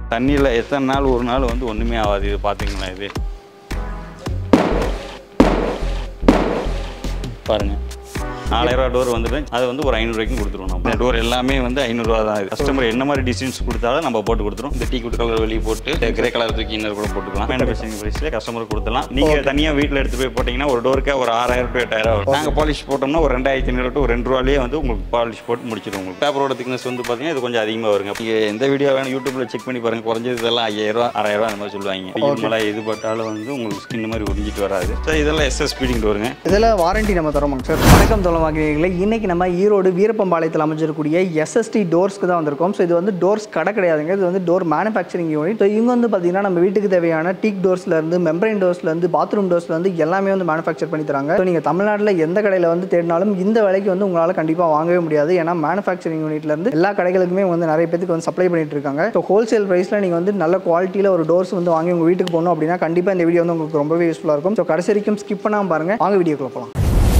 தண்ணியில் எத்தனை நாள் ஒரு நாள் வந்து ஒன்றுமே ஆகாது இது பார்த்தீங்களா இது பாருங்க நாலாயிரம் ரூபா டோர் வந்து அது வந்து ஒரு ஐநூறுரூவாய்க்கும் கொடுத்துருவோம் நம்ம டோர் எல்லாமே வந்து ஐநூறுரூவா தான் இது கஸ்டமர் என்ன மாதிரி டிசைன்ஸ் கொடுத்தாலும் நம்ம போட்டு கொடுத்துருவோம் இந்த டீ குட் கலர் வெளியே போட்டு கிரே கலர் தூக்கி இன்னர் கூட போட்டுக்கலாம் மேனுஃபேக்சரிங் ப்ரைஸ்லேயே கஸ்டமர் கொடுத்துலாம் நீங்கள் தனியாக வீட்டில் எடுத்து போய் போட்டிங்கன்னா ஒரு டோருக்கே ஒரு ஆறாயிரம் டு எட்டாயிரம் வரும் நாங்கள் பாலிஷ் போட்டோம்னா ஒரு ரெண்டாயிரத்தி ஐநூறு டு ஒரு ரெண்டு ரூபாலேயே வந்து உங்களுக்கு பாலிஷ் போட்டு முடிச்சிடும் உங்களுக்கு பேப்பரோட திக்னஸ் வந்து பார்த்தீங்கன்னா இது கொஞ்சம் அதிகமாக வருங்க நீங்கள் எந்த வீடியோ வேணும் யூடியூப்பில் செக் பண்ணி பாருங்க குறைஞ்சது இதெல்லாம் ஐயாயிரம் ஆறாயிரம் ரூபா அந்த மாதிரி சொல்லுவாங்க வெயில் மழை இது பட்டாலும் வந்து உங்களுக்கு ஸ்கின் மாதிரி உறிஞ்சிட்டு வராது ஸோ இதெல்லாம் எஸ்எஸ் ஸ்பீடிங் டோருங்க இதில் வாரண்டி நம்ம தரோமாங்க சார் வணக்கம் தொலைவாக்கிறீங்களே இன்னைக்கு நம்ம ஈரோடு வீரப்பம்பாளையத்தில் அமைஞ்சிருக்கக்கூடிய எஸ்எஸ்டி டோர்ஸ்க்கு தான் வந்திருக்கோம் ஸோ இது வந்து டோர்ஸ் கடை கிடையாதுங்க இது வந்து டோர் மேனுஃபேக்சரிங் யூனிட் ஸோ இவங்க வந்து பார்த்தீங்கன்னா நம்ம வீட்டுக்கு தேவையான டீக் டோர்ஸ்லேருந்து மெம்பரைன் டோர்ஸ்லேருந்து பாத்ரூம் டோர்ஸ்லேருந்து எல்லாமே வந்து மேனுஃபேக்சர் பண்ணி தராங்க ஸோ நீங்கள் தமிழ்நாட்டில் எந்த கடையில் வந்து தேடினாலும் இந்த விலைக்கு வந்து உங்களால் கண்டிப்பாக வாங்கவே முடியாது ஏன்னா மேனுஃபேக்சரிங் யூனிட்லேருந்து எல்லா கடைகளுக்குமே வந்து நிறைய பேருக்கு வந்து சப்ளை பண்ணிட்டு இருக்காங்க ஸோ ஹோல்சேல் ப்ரைஸில் நீங்கள் வந்து நல்ல குவாலிட்டியில் ஒரு டோர்ஸ் வந்து வாங்கி உங்கள் வீட்டுக்கு போகணும் அப்படின்னா கண்டிப்பாக இந்த வீடியோ வந்து உங்களுக்கு ரொம்பவே யூஸ்ஃபுல்லாக இருக்கும் ஸோ கடைசி வரைக்கும் ஸ்கிப் பண்ணாமல் பாருங்கள் வாங்க வீடியோக்குள்ள போகலாம்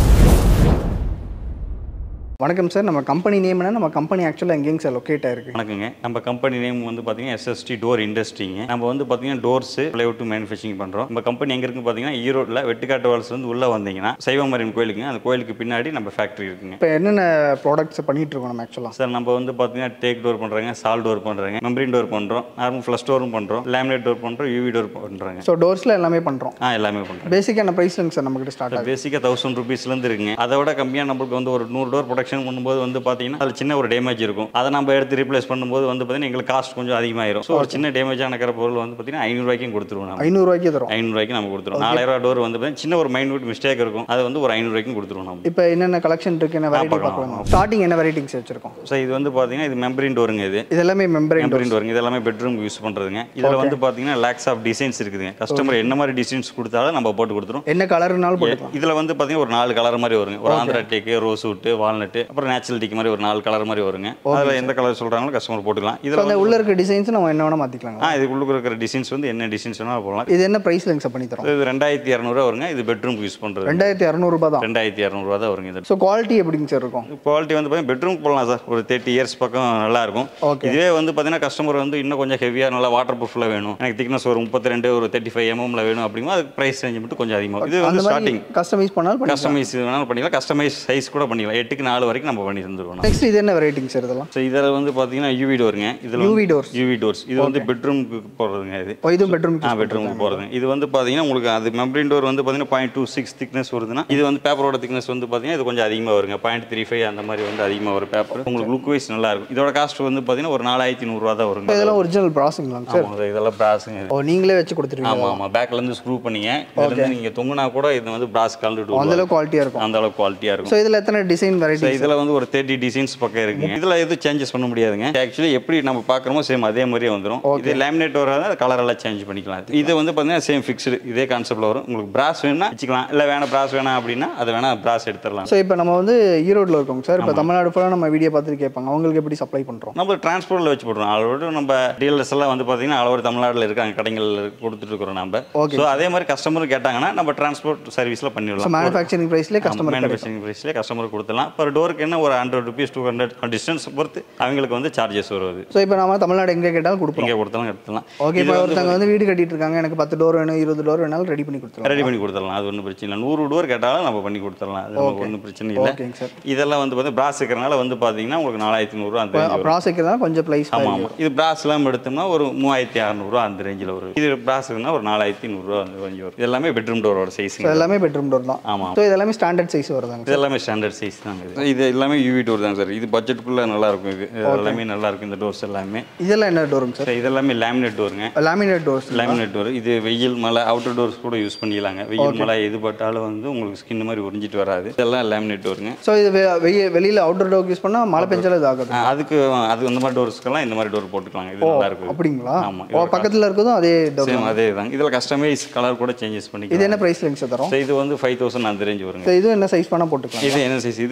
வணக்கம் சார் நம்ம கம்பெனி நேம் என்ன நம்ம கம்பெனி ஆக்சுவலாக எங்கேங்க சார் லொக்கேட் ஆயிருக்கு வணக்கங்க நம்ம கம்பெனி நேம் வந்து பார்த்தீங்கன்னா எஸ்எஸ்டி டோர் இண்டஸ்ட்ரிங்க நம்ம வந்து பார்த்தீங்கன்னா டோர்ஸ் பிளைவுட் மேனுஃபேக்சரிங் பண்ணுறோம் நம்ம கம்பெனி எங்கே இருக்குன்னு பார்த்தீங்கன்னா ஈரோட்டில் வெட்டுக்காட்டு வால்ஸ் வந்து உள்ளே வந்தீங்கன்னா சைவமரின் கோயிலுக்குங்க அந்த கோயிலுக்கு பின்னாடி நம்ம ஃபேக்ட்ரி இருக்குங்க இப்போ என்னென்ன ப்ராடக்ட்ஸ் பண்ணிட்டு இருக்கோம் நம்ம ஆக்சுவலாக சார் நம்ம வந்து பார்த்தீங்கன்னா டேக் டோர் பண்ணுறாங்க சால் டோர் பண்ணுறாங்க மெம்பரின் டோர் பண்ணுறோம் நார்மல் ஃப்ளஷ் டோரும் பண்ணுறோம் லேமினேட் டோர் பண்ணுறோம் யூவி டோர் பண்ணுறாங்க ஸோ டோர்ஸில் எல்லாமே பண்ணுறோம் ஆ எல்லாமே பண்ணுறோம் பேசிக்கான ப்ரைஸ்லங்க சார் நம்மகிட்ட ஸ்டார்ட் ஆகுது பேசிக்காக தௌசண்ட் ருபீஸ்லேருந்து இருக்குங்க அதை விட கம்மியாக நம்மளுக்கு வந்து ஒரு நூறு டோர் ப்ரொடக்ஷன் பண்ணும்போது வந்து பார்த்தீங்கன்னா அதில் சின்ன ஒரு டேமேஜ் இருக்கும் அதை நம்ம எடுத்து ரீப்ளேஸ் பண்ணும்போது வந்து பார்த்தீங்கன்னா எங்களுக்கு காஸ்ட் கொஞ்சம் அதிகமாயிரும் ஸோ ஒரு சின்ன டேமேஜ் ஆனக்கிற பொருள் வந்து பார்த்தீங்கன்னா ஐநூறுரூவாய்க்கும் கொடுத்துருவோம் நம்ம ஐநூறுரூவாய்க்கு தரும் ஐநூறுரூவாய்க்கு நம்ம கொடுத்துருவோம் நாலாயிரம் ரூபா டோர் வந்து பார்த்தீங்கன்னா சின்ன ஒரு மைனூட் மிஸ்டேக் இருக்கும் அது வந்து ஒரு ஐநூறுரூவாய்க்கும் கொடுத்துருவோம் நம்ம இப்போ என்னென்ன கலெக்ஷன் இருக்கு என்ன வெரைட்டி பார்க்கலாம். பார்க்கலாம் ஸ்டார்டிங் என்ன வெரைட்டிங்ஸ் வச்சிருக்கோம் ஸோ இது வந்து பார்த்தீங்கன்னா இது மெம்பரின் டோருங்க இது இது எல்லாமே மெம்பரேன் மெம்பரின் டோருங்க இது எல்லாமே பெட்ரூம் யூஸ் பண்ணுறதுங்க இதில் வந்து பார்த்தீங்கன்னா லேக்ஸ் ஆஃப் டிசைன்ஸ் இருக்குதுங்க கஸ்டமர் என்ன மாதிரி டிசைன்ஸ் கொடுத்தாலும் நம்ம போட்டு கொடுத்துரும் என்ன கலர்னாலும் போட்டுக்கலாம் இதில் வந்து பார்த்தீங்கன்னா ஒரு நாலு கலர் மாதிரி வருங்க ஒரு Andhra teak rose wood walnut அப்புறம் நேச்சுரல் டீக்கு மாதிரி ஒரு நாலு கலர் மாதிரி வருங்க அதில் எந்த கலர் சொல்கிறாங்களோ கஸ்டமர் போட்டுக்கலாம் இப்போ இதில் அந்த உள்ள இருக்க டிசைன்ஸ் நம்ம என்ன வேணால் மாற்றிக்கலாங்க ஆ இதுக்குள்ள இருக்கிற டிசைன்ஸ் வந்து என்ன டிசைன்ஸ் வேணாலும் போடலாம் இது என்ன ப்ரைஸ்லங்க சார் பண்ணி தரோம் இது ரெண்டாயிரத்தி இரநூறுவா வருங்க இது பெட்ரூம் யூஸ் பண்ணுறது ரெண்டாயிரத்தி இரநூறுபா தான் ரெண்டாயிரத்தி இரநூறுவா தான் வருங்க இது ஸோ குவாலிட்டி எப்படிங்க சார் இருக்கும் குவாலிட்டி வந்து பார்த்தீங்கன்னா பெட்ரூம் போடலாம் சார் ஒரு தேர்ட்டி இயர்ஸ் பக்கம் நல்லா இருக்கும் Okay. இதுவே வந்து பார்த்தீங்கன்னா கஸ்டமர் வந்து இன்னும் கொஞ்சம் ஹெவியாக நல்லா வாட்டர் ப்ரூஃபில் வேணும் எனக்கு திக்னஸ் ஒரு முப்பத்தி ரெண்டு ஒரு தேர்ட்டி ஃபைவ் எம்எம்ல வேணும் அப்படிங்கும்போது அதுக்கு ப்ரைஸ் ரேஞ்ச் மட்டும் கொஞ்சம் அதிகமாகும் இது அந்த வந்து மாதிரி ஸ்டார்டிங் கஸ்டமைஸ் பண்ணாலும் பண்ணி கஸ்டமைஸ் வேணாலும் பண்ணிக்கலாம் கஸ்டமைஸ் சைஸ் கூட பண்ணிக்கலாம் எட்டுக்கு நாலு வரைக்கும் நம்ம பண்ணி தந்துருவோம் நெக்ஸ்ட் இது என்ன வெரைட்டிங்க சார் இதெல்லாம் ஸோ இதில் வந்து பார்த்தீங்கன்னா யூவி டோருங்க இதில் UV doors. யூவி டோர்ஸ் இது வந்து பெட்ரூமுக்கு போடுறதுங்க இது ஓ இதுவும் பெட்ரூம் ஆ பெட்ரூமுக்கு போகிறதுங்க இது வந்து பார்த்தீங்கன்னா உங்களுக்கு அது மெம்பரின் டோர் வந்து பார்த்தீங்கன்னா பாயிண்ட் டூ சிக்ஸ் திக்னஸ் வருதுன்னா இது வந்து பேப்பரோட திக்னஸ் வந்து பார்த்தீங்கன்னா இது கொஞ்சம் அதிகமாக வருங்க பாயிண்ட் த்ரீ ஃபைவ் அந்த மாதிரி வந்து அதிகமாக வரும் பேப்பர் உங்களுக்கு லுக் வைஸ் நல்லா இருக்கும் இதோட காஸ்ட் வந்து பார்த்தீங்கன்னா ஒரு நாலாயிரத்தி நூறுரூவா தான் வருங்க இதெல்லாம் ஒரிஜினல் ப்ராசிங்களாங்க சார் ஆமாம் இதெல்லாம் பிராஸுங்க ஓ நீங்களே வச்சு கொடுத்துருவீங்க ஆமாம் ஆமாம் பேக்ல இருந்து ஸ்க்ரூ பண்ணிங்க இதுலேருந்து நீங்கள் தொங்குனா கூட இது வந்து பிராஸ் கலந்துட்டு அந்த அளவுக்கு குவாலிட்டியாக இருக்கும் அந்த அளவுக்கு குவாலிட்டியாக இருக்கும் ஸோ இதில் எத்தனை டிசைன் வெரைட்டி ஸோ இதில் வந்து ஒரு தேர்ட்டி டிசைன்ஸ் பக்கம் இருக்குங்க இதில் எதுவும் சேஞ்சஸ் பண்ண முடியாதுங்க ஆக்சுவலி எப்படி நம்ம பார்க்குறோமோ சேம் அதே மாதிரியே வந்துடும் இது லேமினேட் வராது கலர் எல்லாம் சேஞ்ச் பண்ணிக்கலாம் இது வந்து பார்த்தீங்கன்னா சேம் ஃபிக்ஸ்டு இதே கான்செப்ட்ல வரும் உங்களுக்கு பிராஸ் வேணும்னா வச்சுக்கலாம் இல்லை வேணாம் பிராஸ் வேணாம் அப்படின்னா அதை வேணா பிராஸ் எடுத்துடலாம் ஸோ இப்போ நம்ம வந்து ஈரோட்டில் இருக்கோம் சார் இப்போ தமிழ்நாடு ஃபுல்லாக நம்ம வீடியோ பார்த்துட்டு கேட்பாங்க அவங்களுக்கு எப்படி சப்ளை பண்ணுறோம் நம்ம டிரான்ஸ்போர்ட்டில் வச்சு போடுறோம் அதோட நம்ம டீலர்ஸ் எல்லாம் வந்து பார்த்தீங்கன்னா அளவு தமிழ்நாட்டில் இருக்காங்க கடைகள் கொடுத்துட்டு இருக்கிறோம் நம்ம Okay. ஸோ அதே மாதிரி கஸ்டமர் கேட்டாங்கன்னா நம்ம டிரான்ஸ்போர்ட் சர்வீஸில் ஸோ பண்ணிடலாம் மேனுஃபேக்சரிங் ப்ரைஸ்லேயே கஸ்டமர் மேனுஃபேக்சரிங் ப்ரைஸ்லேயே கஸ்டமர் கொடுத்துலாம் பர் டோருக்கு என்ன ஒரு hundred rupees two hundred distance பொறுத்து அவங்களுக்கு வந்து சார்ஜஸ் வருது ஸோ இப்போ நம்ம தமிழ்நாடு எங்கே கேட்டாலும் கொடுப்போம் இங்கே கொடுத்தாலும் எடுத்துலாம் ஓகே இப்போ ஒருத்தவங்க வந்து வீடு கட்டிட்டு இருக்காங்க எனக்கு பத்து டோர் வேணும் இருபது டோர் வேணாலும் ரெடி பண்ணி கொடுத்துருவோம் ரெடி பண்ணி கொடுத்துடலாம் அது ஒன்றும் பிரச்சனை இல்லை நூறு டோர் கேட்டாலும் நம்ம பண்ணி கொடுத்துடலாம் அது ஒன்றும் பிரச்சனை இல்லை ஓகேங்க சார் இதெல்லாம் வந்து பார்த்தீங்கன்னா பிராஸ் இருக்கிறனால வந்து பார்த்தீங்கன்னா உங்களுக்கு நாலாயிரத்தி நூறுரூவா அந்த range வரும். ப்ராசெக்ட் தான் கொஞ்சம் ப்ரைஸ் ஆமாம் ஆமாம் இது பிராஸ்லாம் எடுத்தோம்னா ஒரு மூவாயிரத்தி அறநூறுவா அந்த ரேஞ்சில் வரும் இது பிராஸ் இருந்தால் ஒரு நாலாயிரத்தி நூறுரூவா அந்த ரேஞ்ச் வரும் இது எல்லாமே பெட்ரூம் டோரோட சைஸுங்க ஸோ எல்லாமே பெட்ரூம் டோர் தான் ஆமாம் ஸோ இது எல்லாமே ஸ்டாண்டர்ட் சைஸ் வருதாங்க இது எல்லாமே ஸ்டாண்டர்ட் சைஸ் தாங்க இது இது எல்லாமே யூவி டோர் தான் சார் இது பட்ஜெட்டுக்குள்ளே நல்லா இருக்கும் இது இது எல்லாமே நல்லா இருக்கும் இந்த டோர்ஸ் எல்லாமே இதெல்லாம் என்ன டோருங்க சார் சார் இது எல்லாமே லேமினேட் டோருங்க லாமினேட் டோர்ஸ் லேமினேட் டோர் இது வெயில் மழை அவுட்டர் டோர்ஸ் கூட யூஸ் பண்ணிக்கலாங்க வெயில் மழை எது பட்டாலும் வந்து உங்களுக்கு ஸ்கின் மாதிரி உறிஞ்சிட்டு வராது இதெல்லாம் லேமினேட் டோருங்க ஸோ இது வெ- வெளிய வெளியில் அவுட்டர் டோர் யூஸ் பண்ணால் மழை பெஞ்சாலும் இது ஆகாது ஆ, அதுக்கு அது அந்த மாதிரி டோர்ஸ்க்கெல்லாம் இந்த மாதிரி டோர் போட்டுக்கலாங்க இது நல்லா இருக்கும் அப்படிங்களா ஆமா, ஓ பக்கத்தில் இருக்கிறதும் அதே டோர் சேம் அதே தாங்க இதில் கஸ்டமைஸ் கலர் கூட சேஞ்சஸ் இது பண்ணிக்கலாம் என்ன ப்ரைஸ்லங்க சார் தரோம் So, இது வந்து ஃபைவ் தௌசண்ட் அந்த ரேஞ்ச் வருங்க ஸோ இதுவும் என்ன சைஸ் பண்ணால் போட்டுக்கலாம் இது என்ன சைஸ் இது எட்டுக்கு நாலு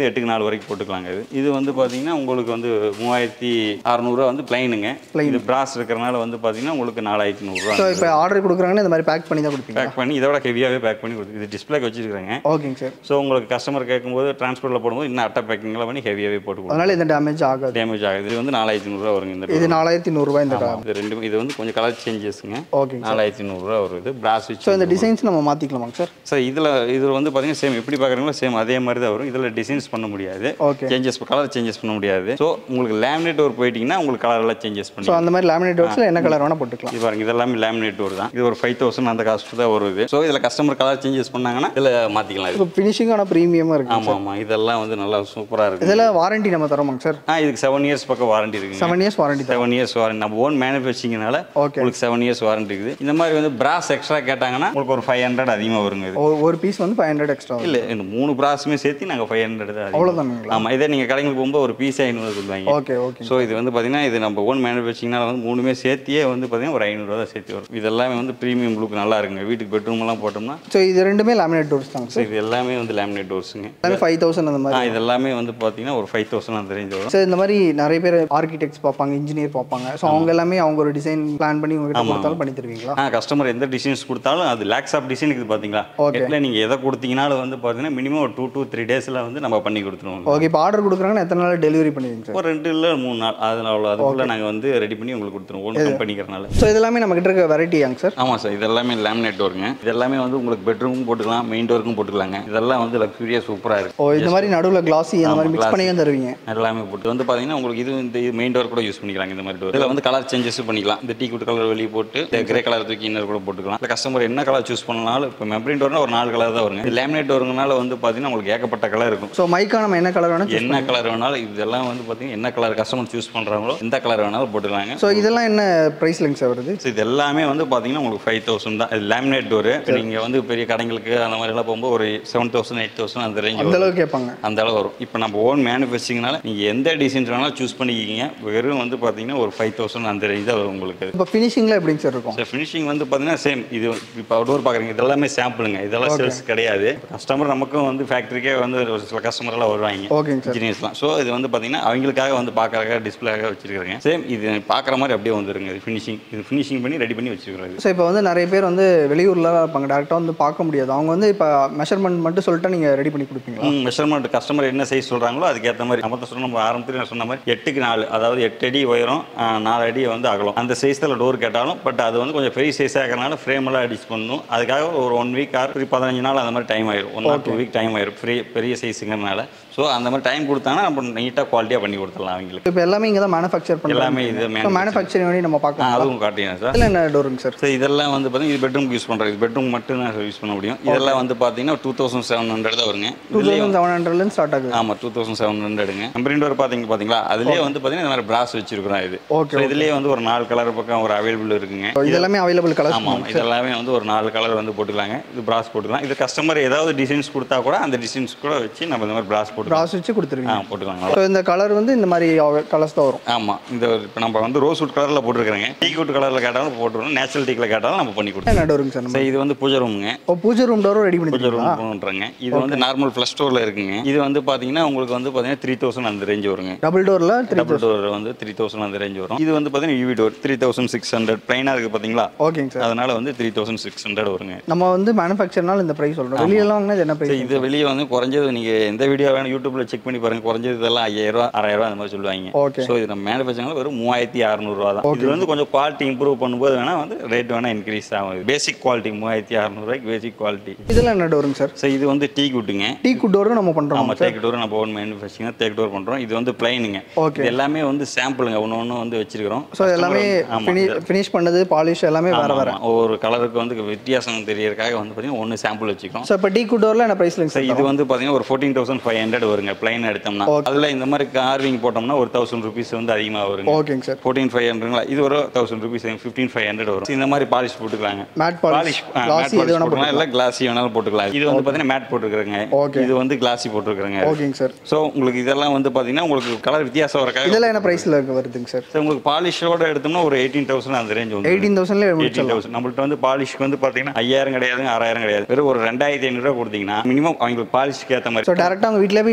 நாலு வரைக்கும் போட்டுக்கலாங்க இது இது வந்து பார்த்தீங்கன்னா உங்களுக்கு வந்து மூவாயிரத்தி அறநூறுவா வந்து பிளைனுங்க இது பிராஸ் இருக்கிறனால வந்து பார்த்தீங்கன்னா உங்களுக்கு நாலாயிரத்தி நூறுரூவா ஸோ இப்போ ஆர்டர் கொடுக்குறாங்கன்னா இந்த மாதிரி பேக் பண்ணி தான் கொடுப்பீங்க பேக் பண்ணி இதோட ஹெவியாகவே பேக் பண்ணி கொடுத்து இது டிஸ்பிளேக்கு வச்சிருக்காங்க ஓகேங்க சார் ஸோ உங்களுக்கு கஸ்டமர் கேட்கும்போது டிரான்ஸ்போர்ட்டில் போடும்போது இன்னும் அட்டை பேக்கிங்லாம் பண்ணி ஹெவியாகவே போட்டு கொடுக்கும் அதனால எந்த டேமேஜ் ஆகாது டேமேஜ் ஆகுது இது வந்து நாலாயிரத்தி நூறுரூவா வருங்க இந்த இது நாலாயிரத்தி நூறுரூவா இந்த ஆமா, இது ரெண்டு இது வந்து கொஞ்சம் கலர் சேஞ்சஸ்ங்க ஓகேங்க நாலாயிரத்தி நூறுரூவா வருது பிராஸ் ஸோ இந்த டிசைன்ஸ் நம்ம மாற்றிக்கலாமாங்க சார் சார் இதில் இதில் வந்து பார்த்தீங்கன்னா சேம் எப்படி பார்க்குறீங்களோ சேம் அதே மாதிரி தான் வரும் இதில் டிசைன்ஸ் பண்ண முடியாது ஓகே சேஞ்சஸ் கலர் சேஞ்சஸ் பண்ண முடியாது ஸோ உங்களுக்கு லேமினேட் ஒரு போயிட்டீங்கன்னா உங்களுக்கு கலர் எல்லாம் சேஞ்சஸ் பண்ணி ஸோ அந்த மாதிரி லேமினேட் டோர்ஸில் என்ன கலர் வேணால் போட்டுக்கலாம் இது பாருங்க இதெல்லாமே லேமினேட் டோர் தான் இது ஒரு ஃபைவ் தௌசண்ட் அந்த காஸ்ட் தான் வருது ஸோ இதில் கஸ்டமர் கலர் சேஞ்சஸ் பண்ணாங்கன்னா இதில் மாற்றிக்கலாம் இது இப்போ ஃபினிஷிங்கான ப்ரீமியமாக இருக்குது ஆமாம் ஆமாம் இதெல்லாம் வந்து நல்லா சூப்பராக இருக்குது இதில் வாரண்டி நம்ம தரோமாங்க சார் ஆ இதுக்கு செவன் இயர்ஸ் பக்கம் வாரண்டி இருக்குங்க seven years warranty seven years warranty நம்ம ஓன் மேனுஃபேக்சரிங்னால ஓகே உங்களுக்கு செவன் இயர்ஸ் வாரண்டி இருக்குது இந்த மாதிரி வந்து பிராஸ் எக்ஸ்ட்ரா கேட்டாங்கன்னா உங்களுக்கு ஒரு ஃபைவ் ஹண்ட்ரட் அதிகமாக வருங்க இது ஒரு பீஸ் வந்து ஃபைவ் ஹண்ட்ரட் எக்ஸ்ட்ரா இல்லை இந்த மூணு பிராஸுமே சேர்த்து நாங்கள் ஃபைவ் ஹண்ட்ரட் தான் அதிகம். அவ்வளோதானுங்களா ஆமாம் இதே நீங்கள் கடைங்களுக்கு போகும்போது ஒரு பீஸ் ஐநூறு சொல்லுவாங்க ஓகே ஓகே ஸோ இது வந்து பார்த்தீங்கன்னா இது நம்ம ஓன் மேனுஃபேக்சரிங்னால வந்து மூணுமே சேர்த்தியே வந்து பார்த்தீங்கன்னா ஒரு ஐநூறுரூவா தான் சேர்த்து வரும் இது எல்லாமே வந்து ப்ரீமியம் லுக் நல்லா இருக்குங்க வீட்டுக்கு பெட்ரூம் எல்லாம் போட்டோம்னா ஸோ இது ரெண்டுமே லேமினேட் டோர்ஸ் தாங்க ஸோ இது எல்லாமே வந்து லேமினேட் டோர்ஸுங்க எல்லாமே ஃபைவ் தௌசண்ட் அந்த ஆ மாதிரி இது எல்லாமே வந்து பார்த்தீங்கன்னா ஒரு ஃபைவ் தௌசண்ட் அந்த ரேஞ்ச் வரும் ஸோ இந்த மாதிரி நிறைய பேர் ஆர்கிடெக்ட்ஸ் பார்ப்பாங்க இன்ஜினியர் பார்ப்பாங்க ஸோ அவங்க எல்லாமே அவங்க ஒரு டிசைன் பிளான் பண்ணி உங்ககிட்ட கொடுத்தாலும் பண்ணி தருவீங்களா ஆ கஸ்டமர் எந்த டிசைன்ஸ் கொடுத்தாலும் அது லேக்ஸ் ஆஃப் டிசைன் இருக்குது பார்த்தீங்களா Okay. எட்டில் நீங்கள் எதை கொடுத்தீங்கனாலும் வந்து பார்த்தீங்கன்னா மினிமம் ஒரு டூ டூ த்ரீ டேஸில் வந்து நம்ம பண்ணி கொடுத்துருவோம் ஓகே இப்போ ஆர்டர் கொடுக்குறாங்கன்னா எத்தனை நாள் டெலிவரி பண்ணுவீங்க சார் ஒரு ரெண்டு இல்லை மூணு நாள் அதில் அவ்வளோ அதுக்குள்ளே நாங்கள் வந்து ரெடி பண்ணி உங்களுக்கு கொடுத்துருவோம் ஓன் கம்பெனிக்கிறனால ஸோ இதெல்லாமே நம்ம கிட்ட இருக்க வெரைட்டியாங்க சார் ஆமாம் சார் இது எல்லாமே லேமினேட் டோருங்க இது எல்லாமே வந்து உங்களுக்கு பெட்ரூமும் போட்டுக்கலாம் மெயின் டோருக்கும் போட்டுக்கலாங்க இதெல்லாம் வந்து லக்ஸுரியாக சூப்பராக இருக்குது ஓ இந்த மாதிரி நடுவில் கிளாஸி அந்த மாதிரி மிக்ஸ் பண்ணியும் தருவீங்க எல்லாமே போட்டு வந்து பார்த்தீங்கன்னா உங்களுக்கு இது இந்த மெயின் டோர் கூட யூஸ் பண்ணிக்கலாங்க இந்த மாதிரி டோர் இதில் வந்து கலர் சேஞ்சஸ் பண்ணிக்கலாம் இந்த டீ குட் கலர் வெளியே போட்டு கிரே கலர் தூக்கி இன்னர் கூட போட்டுக்கலாம் இல்லை கஸ்டமர் என்ன கலர் சூஸ் பண்ணனாலும் இப்போ மெம்பரின் டோர்னா ஒரு நாலு கலர் தான் வருங்க இது லேமினேட் டோருங்கனால வந்து பார்த்தீங்கன்னா உங்களுக்கு ஏகப்பட்ட கலர் இருக்கும் ஸோ மைக்கா நம்ம என்ன கலர் வேணும் என்ன கலர் வேணாலும் இதெல்லாம் வந்து பார்த்தீங்கன்னா என்ன கலர் கஸ்டமர் சூஸ் பண்ணுறாங்களோ எந்த கலர் வேணாலும் போட்டுக்கலாங்க ஸோ இதெல்லாம் என்ன ப்ரைஸ்லங்க சார் வருது ஸோ இது எல்லாமே வந்து பார்த்தீங்கன்னா உங்களுக்கு ஃபைவ் தௌசண்ட் தான் இது லேமினேட் டோரு நீங்கள் வந்து பெரிய கடைங்களுக்கு அந்த மாதிரி எல்லாம் போகும்போது ஒரு செவன் தௌசண்ட் எயிட் தௌசண்ட் அந்த ரேஞ்ச் அந்த அளவுக்கு கேட்பாங்க அந்த அளவு வரும் இப்போ நம்ம ஓன் மேனுஃபேக்சரிங்னால நீங்கள் எந்த டிசைன்ஸ் வேணாலும் சூஸ் பண்ணிக்கிங்க வெறும் வந்து பார்த்தீங்கன்னா ஒரு ஃபைவ் தௌசண்ட் அந்த ரேஞ்ச் தான் வரும் உங்களுக்கு இப்போ ஃபினிஷிங்கில் எப்படிங்க சார் இருக்கும் ஸோ ஃபினிஷிங் வந்து பார்த்தீங்கன்னா சேம் இது இப்போ அவுடோர் பார்க்குறீங்க இதெல்லாமே சாம்பிளுங்க இதெல்லாம் சேல்ஸ் கிடையாது கஸ்டமர் நமக்கும் வந்து ஃபேக்ட்ரிக்கே வந்து ஒரு சில கஸ்டமர் எல்லாம் வருவாங்க ஓகேங்க சார் இன்ஜினியர்ஸ்லாம் ஸோ இது வந்து பார்த்தீங்கன்னா அவங்களுக்காக வந்து பார்க்கறதுக்காக டிஸ்பிளேக்காக வச்சிருக்காங்க சேம் இது பார்க்குற மாதிரி அப்படியே வந்துருங்க இது ஃபினிஷிங் இது ஃபினிஷிங் பண்ணி ரெடி பண்ணி வச்சிருக்காங்க ஸோ இப்போ வந்து நிறைய பேர் வந்து வெளியூரில் இருப்பாங்க டேரெக்டாக வந்து பார்க்க முடியாது அவங்க வந்து இப்போ மெஷர்மெண்ட் மட்டும் சொல்லிட்டா நீங்கள் ரெடி பண்ணி கொடுப்பீங்களா மெஷர்மெண்ட் கஸ்டமர் என்ன சைஸ் சொல்கிறாங்களோ அதுக்கேற்ற மாதிரி நம்ம தான் சொன்ன நம்ம ஆரம்பத்தில் நான் சொன்ன மாதிரி எட்டுக்கு நாலு அதாவது எட்டு அடி உயரம் ஆ, நாலு அடி வந்து அகலம் அந்த சைஸில் டோர் கேட்டாலும் பட் அது வந்து கொஞ்சம் பெரிய சைஸாக இருக்கிறனால ஃப்ரேம் எல்லாம் அடிச்சு பண்ணணும் அதுக்காக ஒரு ஒன் வீக் ஆர் ஒரு பதினஞ்சு நாள் அந்த மாதிரி டைம் ஆயிரும் one or two week time ஆயிரும் பெரிய பெரிய சைஸுங்கிறனால ஸோ அந்த மாதிரி டைம் கொடுத்தாங்கன்னா நம்ம நீட்டாக குவாலிட்டியாக பண்ணி கொடுத்துடலாம் அவங்களுக்கு இப்போ எல்லாமே இங்கே தான் மேனுஃபேக்சர் பண்ணுறாங்க எல்லாமே இது ஸோ manufacturing. மேனுஃபேக்சரிங் வேண்டி நம்ம ஆ, பார்க்கலாம் அதுவும் காட்டிங்க சார் இதில் என்ன டோருங்க சார் ஸோ இதெல்லாம் வந்து பார்த்தீங்கன்னா இது பெட்ரூம் யூஸ் பண்ணுறது இது பெட்ரூம் மட்டும் தான் யூஸ் பண்ண முடியும் இதெல்லாம் வந்து பார்த்தீங்கன்னா டூ தௌசண்ட் செவன் ஹண்ட்ரட் தான் வருங்க டூ தௌசண்ட் செவன் ஹண்ட்ரட்லேருந்து ஸ்டார்ட் ஆகுது ஆமாம் டூ தௌசண்ட் செவன் ஹண்ட்ரடுங்க கம்பெனி டோர் பார்த்தீங்க பார்த்தீங்களா அதுலேயே வந்து பார்த்தீங்கன்னா இந்த மாதிரி பிராஸ் வச்சிருக்கிறோம் இது Okay, ஸோ இதுலேயே வந்து ஒரு நாலு கலர் பக்கம் ஒரு அவைலபிள் இருக்குங்க ஸோ இதெல்லாமே அவைலபிள் கலர்ஸ் ஆமாம் இது எல்லாமே வந்து ஒரு நாலு கலர் வந்து போட்டுக்கலாங்க இது பிராஸ் போட்டுக்கலாம் இது கஸ்டமர் ஏதாவது டிசைன்ஸ் கொடுத்தா கூட அந்த டிசைன்ஸ் கூட வச்சு நம்ம இந்த மாதிரி பிராஸ் போட்டுக்கலாம் ப்ராஸ் வச்சு கொடுத்துருவீங்க ஆ போட்டுக்கலாம் ஸோ இந்த கலர் வந்து இந்த மாதிரி கலர்ஸ் தான் வரும் ஆமாம் இந்த இப்போ நம்ம வந்து ரோஸ் வுட் கலரில் போட்டுருக்கிறேங்க டீ குட் கலரில் கேட்டாலும் போட்டுருவோம் நேச்சுரல் டீக்கில் கேட்டாலும் நம்ம பண்ணி கொடுத்துருவோம் என்ன டோருங்க சார் நம்ம ஸோ இது வந்து பூஜை ரூமுங்க ஓ பூஜை ரூம் டோரும் ரெடி பண்ணி பூஜை ரூம் பண்ணுறேங்க இது வந்து நார்மல் ப்ளஸ் ஸ்டோரில் இருக்குங்க இது வந்து பார்த்தீங்கன்னா உங்களுக்கு வந்து பார்த்தீங்கன்னா த்ரீ தௌசண்ட் அந்த ரேஞ்ச் வருங்க டபுள் டோரில் த்ரீ டபுள் டோர் வந்து த்ரீ தௌசண்ட் அந்த ரேஞ்ச் வரும் இது வந்து பார்த்தீங்கன்னா UV door three thousand six hundred ப்ளைனாக இருக்குது பார்த்தீங்களா ஓகேங்க சார் அதனால வந்து த்ரீ தௌசண்ட் சிக்ஸ் ஹண்ட்ரட் வருங்க நம்ம வந்து மேனுஃபேக்சர்னால இந்த ப்ரைஸ் சொல்கிறோம் வெளியெல்லாம் வாங்கினா இது என்ன சரி, ப்ரைஸ் இது வெளியே வந்து குறைஞ்சது நீங்கள் எந்த வீடியோ வேணும் யூடியூப்ல செக் பண்ணி பாருங்க குறைஞ்சது இதெல்லாம் ஐயாயிரம் ரூபா ஆறாயிரம் ரூபா அந்த மாதிரி சொல்லுவாங்க Okay. ஸோ இது நம்ம மேனுஃபேக்சரிங் வெறும் மூவாயிரத்தி அறநூறுவா தான் இது வந்து கொஞ்சம் குவாலிட்டி இம்ப்ரூவ் பண்ணும்போது வேணா வந்து ரேட் வேணா இன்க்ரீஸ் ஆகும் பேசிக் குவாலிட்டி மூவாயிரத்தி அறநூறுவாய்க்கு பேசிக் குவாலிட்டி இதில் என்ன டோருங்க சார் ஸோ இது வந்து டீ குட்டுங்க டீ குட் டோரும் நம்ம பண்ணுறோம் ஆமாம் தேக் டோர் நம்ம ஓன் மேனுஃபேக்சரிங் தேக் டோர் பண்ணுறோம் இது வந்து பிளைனுங்க Okay. இது எல்லாமே வந்து சாம்பிளுங்க ஒன்று ஒன்று வந்து வச்சிருக்கிறோம் ஸோ எல்லாமே ஆமாம் ஃபினிஷ் பண்ணது பாலிஷ் எல்லாமே வேறு வேறு ஆமாம் ஒவ்வொரு கலருக்கு வந்து வித்தியாசம் தெரியறதுக்காக வந்து பார்த்தீங்கன்னா ஒன்று சாம்பிள் வச்சுக்கிறோம் ஸோ இப்போ டீ குட் டோரில் என்ன ப்ரைஸ்லங்க சார் சார் இது வந்து பார்த்தீங்கன்னா ஒரு ஃபோர்டீன் தௌசண்ட் ஃபைவ் ஹண்ட்ரட் வருங்க பிளைன் எடுத்தோம்னா அதில் இந்த மாதிரி கார்விங் போட்டோம்னா ஒரு தௌசண்ட் ருபீஸ் வந்து அதிகமாக வருங்க ஓகேங்க சார் ஃபோர்டீன் ஃபைவ் ஹண்ட்ரட்ங்களா இது ஒரு thousand rupees fifteen five hundred வரும் இந்த மாதிரி பாலிஷ் போட்டுக்கலாங்க மேட் பாலிஷ் பாலிஷ் கிளாஸி எது வேணால் போட்டுக்கலாம் இல்லை கிளாஸி வேணாலும் போட்டுக்கலாம் இது வந்து பார்த்தீங்கன்னா மேட் போட்டுருக்குறேங்க Okay. இது வந்து கிளாஸி போட்டுருக்குறேங்க ஓகேங்க சார் ஸோ உங்களுக்கு இதெல்லாம் வந்து பார்த்தீங்கன்னா உங்களுக்கு கலர் வித்தியாசம் வரக்காக இதெல்லாம் என்ன ப்ரைஸில் வருதுங்க சார் சார் உங்களுக்கு பாலிஷோட எடுத்தோம்னா ஒரு எயிட்டீன் தௌசண்ட் அந்த ரேஞ்ச் வந்து எயிட்டீன் தௌசண்ட்லேயே எயிட்டீன் முடிச்சிடலாம் தௌசண்ட் நம்மள்ட்ட வந்து பாலிஷ்க்கு வந்து பார்த்தீங்கன்னா ஐயாயிரம் கிடையாது ஆறாயிரம் கிடையாது வெறும் ஒரு ரெண்டாயிரத்தி ஐநூறுரூவா கொடுத்தீங்கன்னா மினிமம் அவங்களுக்கு பாலிஷ்க்கு ஏற்ற மாதிரி ஸோ டேரெக்டாக அவங்க வீட்டிலே போய்